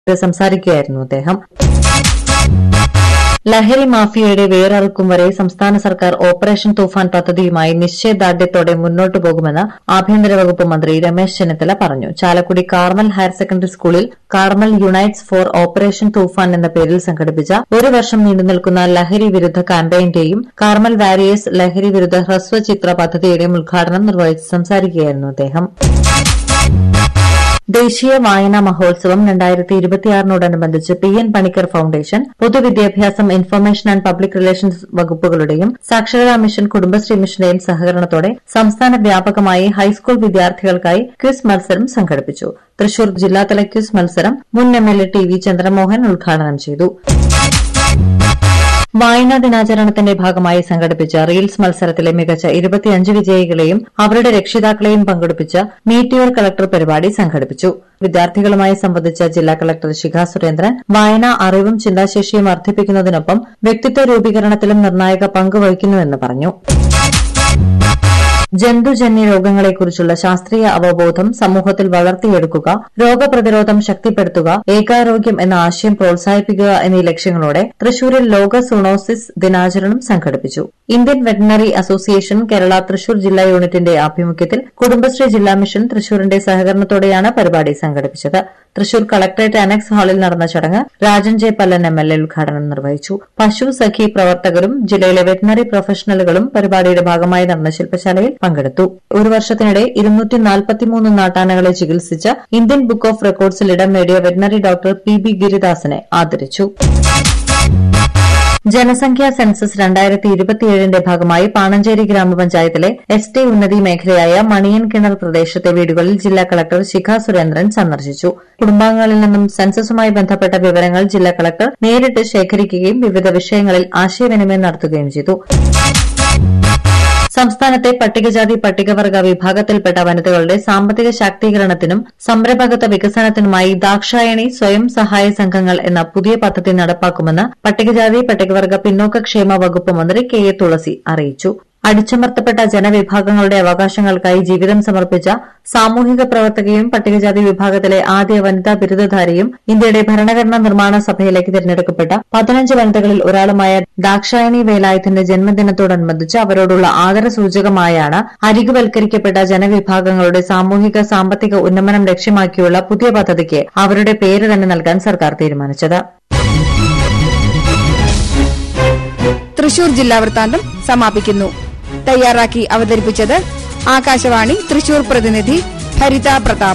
സംസാരിക്കുകയായിരുന്നു അദ്ദേഹം ലഹരി മാഫിയയുടെ വേരറുക്കും വരെ സംസ്ഥാന സർക്കാർ ഓപ്പറേഷൻ തൂഫാൻ പദ്ധതിയുമായി നിശ്ചയദാർഢ്യത്തോടെ മുന്നോട്ടു പോകുമെന്ന് ആഭ്യന്തര വകുപ്പ് മന്ത്രി രമേശ് ചെന്നിത്തല പറഞ്ഞു ചാലക്കുടി കാർമൽ ഹയർ സെക്കൻഡറി സ്കൂളിൽ Carmel unites for operation Toofan എന്ന പേരിൽ സംഘടിപ്പിച്ച ഒരു വർഷം നീണ്ടുനിൽക്കുന്ന ലഹരി വിരുദ്ധ ക്യാമ്പയിന്റെയും കാർമൽ വാരിയേഴ്സ് ലഹരി വിരുദ്ധ ഹ്രസ്വചിത്ര പദ്ധതിയുടെയും ഉദ്ഘാടനം നിർവഹിച്ച് സംസാരിക്കുകയായിരുന്നു അദ്ദേഹം ദേശീയ വായനാ മഹോത്സവം രണ്ടായിരത്തി ഇരുപത്തിയാറിനോടനുബന്ധിച്ച് പി എൻ പണിക്കർ ഫൌണ്ടേഷൻ പൊതുവിദ്യാഭ്യാസം ഇൻഫർമേഷൻ ആൻഡ് പബ്ലിക് റിലേഷൻസ് വകുപ്പുകളുടെയും സാക്ഷരതാ മിഷൻ കുടുംബശ്രീ മിഷന്റെയും സഹകരണത്തോടെ സംസ്ഥാന വ്യാപകമായി ഹൈസ്കൂൾ വിദ്യാർത്ഥികൾക്കായി ക്വിസ് മത്സരം സംഘടിപ്പിച്ചു തൃശൂർ ജില്ലാതല ക്വിസ് മത്സരം മുൻ M L A T V Chandramohan ഉദ്ഘാടനം ചെയ്തു വായനാ ദിനാചരണത്തിന്റെ ഭാഗമായി സംഘടിപ്പിച്ച റീൽസ് മത്സരത്തിലെ മികച്ച ഇരുപത്തിയഞ്ച് വിജയികളെയും അവരുടെ രക്ഷിതാക്കളെയും പങ്കെടുപ്പിച്ച മീറ്റ് യുവർ കളക്ടർ പരിപാടി സംഘടിപ്പിച്ചു വിദ്യാർത്ഥികളുമായി സംവദിച്ച ജില്ലാ കളക്ടർ ശിഖ സുരേന്ദ്രൻ വായന അറിവും ചിന്താശേഷിയും വർദ്ധിപ്പിക്കുന്നതിനൊപ്പം വ്യക്തിത്വ രൂപീകരണത്തിലും നിർണായക പങ്ക് വഹിക്കുന്നുവെന്ന് പറഞ്ഞു ജന്തുജന്യ രോഗങ്ങളെക്കുറിച്ചുള്ള ശാസ്ത്രീയ അവബോധം സമൂഹത്തിൽ വളർത്തിയെടുക്കുക രോഗപ്രതിരോധം ശക്തിപ്പെടുത്തുക ഏകാരോഗ്യം എന്ന ആശയം പ്രോത്സാഹിപ്പിക്കുക എന്നീ ലക്ഷ്യങ്ങളോടെ തൃശൂരിൽ ലോക സൂണോസിസ് ദിനാചരണം സംഘടിപ്പിച്ചു Indian veterinary association Kerala Thrissur ജില്ലാ യൂണിറ്റിന്റെ ആഭിമുഖ്യത്തിൽ കുടുംബശ്രീ ജില്ലാ മിഷൻ തൃശൂരിന്റെ സഹകരണത്തോടെയാണ് പരിപാടി സംഘടിപ്പിച്ചത് തൃശൂർ കളക്ടറേറ്റ് അനക്സ് ഹാളിൽ നടന്ന ചടങ്ങ് Rajan J Pallan M L A ഉദ്ഘാടനം നിർവഹിച്ചു പശു സഖി പ്രവർത്തകരും ജില്ലയിലെ വെറ്റിനറി പ്രൊഫഷണലുകളും പരിപാടിയുടെ ഭാഗമായി നടന്ന ശില്പശാലയിൽ പങ്കെടുത്തു ഒരു വർഷത്തിനിടെ ഇരുന്നൂറ്റി നാൽപ്പത്തിമൂന്ന് നാട്ടാനകളെ ചികിത്സിച്ച ഇന്ത്യൻ ബുക്ക് ഓഫ് റെക്കോർഡ്സിൽ ഇടം നേടിയ വെറ്റിനറി ഡോക്ടർ പി ബി ഗിരിദാസനെ ആദരിച്ചു ജനസംഖ്യാ സെൻസസ് രണ്ടായിരത്തി ഇരുപത്തിയേഴിന്റെ ഭാഗമായി പാണഞ്ചേരി ഗ്രാമപഞ്ചായത്തിലെ എസ് ടി ഉന്നതി മേഖലയായ മണിയൻ കിണർ പ്രദേശത്തെ വീടുകളിൽ ജില്ലാ കളക്ടർ ശിഖ സുരേന്ദ്രൻ സന്ദർശിച്ചു കുടുംബാംഗങ്ങളിൽ നിന്നും സെൻസസുമായി ബന്ധപ്പെട്ട വിവരങ്ങൾ ജില്ലാ കളക്ടർ നേരിട്ട് ശേഖരിക്കുകയും വിവിധ വിഷയങ്ങളിൽ ആശയവിനിമയം നടത്തുകയും ചെയ്തു സംസ്ഥാനത്തെ പട്ടികജാതി പട്ടികവർഗ വിഭാഗത്തിൽപ്പെട്ട വനിതകളുടെ സാമ്പത്തിക ശാക്തീകരണത്തിനും സംരംഭകത്വ വികസനത്തിനുമായി ദാക്ഷായണി സ്വയം സഹായ സംഘങ്ങൾ എന്ന പുതിയ പദ്ധതി നടപ്പാക്കുമെന്ന് പട്ടികജാതി പട്ടികവർഗ പിന്നോക്ക ക്ഷേമ വകുപ്പ് മന്ത്രി കെ എ തുളസി അറിയിച്ചു അടിച്ചമർത്തപ്പെട്ട ജനവിഭാഗങ്ങളുടെ അവകാശങ്ങൾക്കായി ജീവിതം സമർപ്പിച്ച സാമൂഹിക പ്രവർത്തകയും പട്ടികജാതി വിഭാഗത്തിലെ ആദ്യ വനിതാ ബിരുദധാരിയും ഇന്ത്യയുടെ ഭരണഘടനാ നിർമ്മാണ സഭയിലേക്ക് തിരഞ്ഞെടുക്കപ്പെട്ട പതിനഞ്ച് വനിതകളിൽ ഒരാളുമായ ദാക്ഷായണി വേലായുധന്റെ ജന്മദിനത്തോടനുബന്ധിച്ച് അവരോടുള്ള ആദരസൂചകമായാണ് അരികുവൽക്കരിക്കപ്പെട്ട ജനവിഭാഗങ്ങളുടെ സാമൂഹിക സാമ്പത്തിക ഉന്നമനം ലക്ഷ്യമാക്കിയുള്ള പുതിയ പദ്ധതിക്ക് അവരുടെ പേര് തന്നെ നൽകാൻ സർക്കാർ തീരുമാനിച്ചത് തൃശൂർ ജില്ലാ വൃത്താന്തം സമാപിക്കുന്നു തയ്യാറാക്കി അവതരിപ്പിച്ചത് ആകാശവാണി തൃശൂർ പ്രതിനിധി ഭരിത പ്രതാപ്